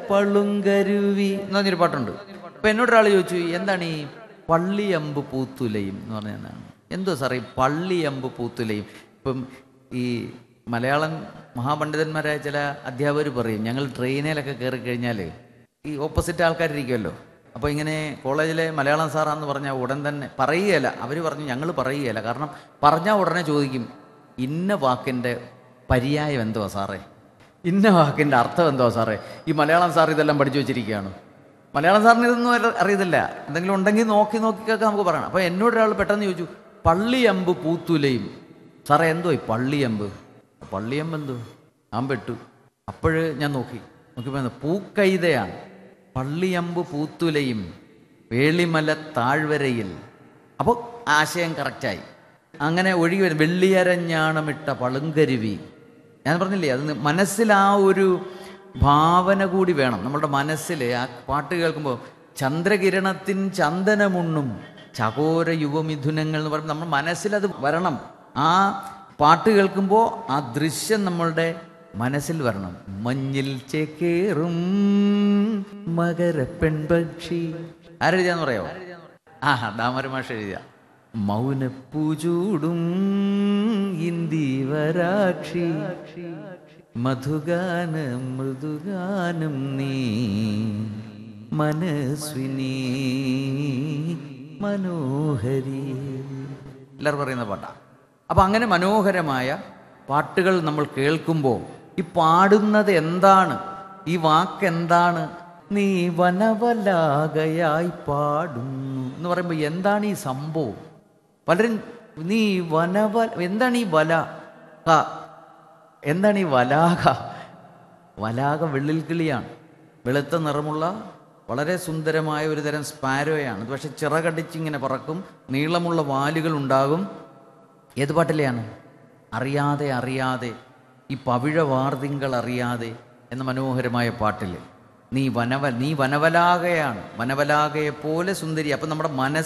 പളുങ്കരുവി എന്ന് പറഞ്ഞൊരു പാട്ടുണ്ട് അപ്പൊ എന്നോട് ഒരാൾ ചോദിച്ചു എന്താണ് ഈ പള്ളിയമ്പ് പൂത്തുലയും എന്ന് പറഞ്ഞാൽ എന്താണ് എന്തോ സാറേ ഈ പള്ളിയമ്പ് പൂത്തുലയും ഇപ്പം ഈ മലയാളം മഹാപണ്ഡിതന്മാരായ ചില അധ്യാപകർ പറയും ഞങ്ങൾ ട്രെയിനിലൊക്കെ കയറി കഴിഞ്ഞാൽ ഈ ഓപ്പോസിറ്റ് ആൾക്കാരിരിക്കുമല്ലോ അപ്പോൾ ഇങ്ങനെ കോളേജിലെ മലയാളം സാറാന്ന് പറഞ്ഞാൽ ഉടൻ തന്നെ പറയുകയില്ല അവർ പറഞ്ഞു ഞങ്ങൾ പറയുകയില്ല കാരണം പറഞ്ഞാൽ ഉടനെ ചോദിക്കും ഇന്ന വാക്കിൻ്റെ പര്യായം എന്തുവാ സാറേ ഇന്ന വാക്കിൻ്റെ അർത്ഥം എന്തുവാ സാറേ ഈ മലയാളം സാർ ഇതെല്ലാം പഠിച്ചു വെച്ചിരിക്കുകയാണ് മലയാളം സാറിന് ഇതൊന്നും അറി- അറിയത്തില്ല എന്തെങ്കിലും ഉണ്ടെങ്കിൽ നോക്കി നോക്കിയൊക്കെ നമുക്ക് പറയണം അപ്പോൾ എന്നോട് ഒരാൾ പെട്ടെന്ന് ചോദിച്ചു പള്ളിയമ്പ് പൂത്തുലയും സാറേ എന്തോ ഈ പള്ളിയമ്പ് പള്ളിയമ്പ് എന്തോ ഞാൻ പെട്ടു അപ്പോഴ് ഞാൻ നോക്കി നോക്കിയപ്പോൾ പൂക്കൈതയാണ് പള്ളിയമ്പ് പൂത്തുലയും വേളിമല താഴ്വരയിൽ അപ്പോൾ ആശയം കറക്റ്റായി അങ്ങനെ ഒഴുകി വരും വെള്ളിയരഞ്ഞാണമിട്ട പളുങ്കരുവി ഞാൻ പറഞ്ഞില്ലേ അത് മനസ്സിൽ ആ ഒരു ഭാവന കൂടി വേണം നമ്മളുടെ മനസ്സിൽ ആ പാട്ട് കേൾക്കുമ്പോൾ ചന്ദ്രകിരണത്തിൻ ചന്ദനമുണ്ണും ചകോര യുവമിഥുനങ്ങൾ എന്ന് പറയുമ്പോൾ നമ്മുടെ മനസ്സിലത് വരണം ആ പാട്ട് കേൾക്കുമ്പോൾ ആ ദൃശ്യം നമ്മളുടെ മനസ്സിൽ വരണം മഞ്ഞിൽ ചേക്കേറും മകര പെൺപക്ഷി ആരെഴുതിയാന്ന് പറയാമോ ആ ദാമരമാഷ എഴുതിയ മൗനപ്പൂചൂടും ഇന്ദീവരാക്ഷി മധുഗാനം മൃദുഗാനം നീ മനസ്വിനി മനോഹരി എല്ലാവരും പറയുന്ന പാട്ടാ അപ്പൊ അങ്ങനെ മനോഹരമായ പാട്ടുകൾ നമ്മൾ കേൾക്കുമ്പോൾ ഈ പാടുന്നത് എന്താണ് ഈ വാക്ക് എന്താണ് നീ വനവലാകയായി പാടുന്നു എന്ന് പറയുമ്പോൾ എന്താണ് ഈ സംഭവം പലരും നീ വനവ എന്താണ് ഈ വല ക എന്താണ് ഈ വലാക വലാക വെള്ളിൽ കിളിയാണ് വെളുത്ത നിറമുള്ള വളരെ സുന്ദരമായ ഒരു തരം സ്പാരോയാണ് ഇത് പക്ഷെ ചിറകടിച്ചിങ്ങനെ പറക്കും നീളമുള്ള വാലുകൾ ഉണ്ടാകും ഏത് പാട്ടിലെയാണ് അറിയാതെ അറിയാതെ ഈ പവിഴ വാർതിങ്കൾ അറിയാതെ എന്ന മനോഹരമായ പാട്ടിൽ നീ വനവ നീ വനവലാകയാണ് വനവലാകയെ പോലെ സുന്ദരി അപ്പം നമ്മുടെ മനസ്സ്